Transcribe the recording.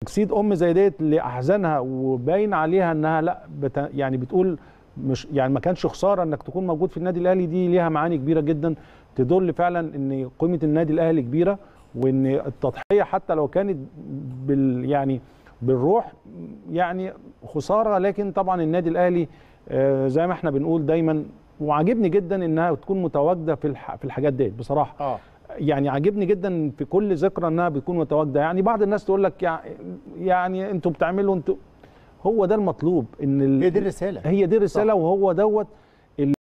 تجسيد ام زي ديت لاحزانها وباين عليها انها لا بت يعني بتقول مش يعني ما كانش خساره انك تكون موجود في النادي الاهلي دي ليها معاني كبيره جدا تدل فعلا ان قيمه النادي الاهلي كبيره وان التضحيه حتى لو كانت بال يعني بالروح يعني خساره لكن طبعا النادي الاهلي آه، زي ما احنا بنقول دايما وعاجبني جدا انها تكون متواجده في الح- في الحاجات ديت بصراحه اه يعني عاجبني جدا في كل ذكرى انها بتكون متواجده يعني بعض الناس تقول لك يع- يعني انتوا بتعملوا انتوا هو ده المطلوب ان ال- هي دي الرساله هي دي الرساله وهو دوت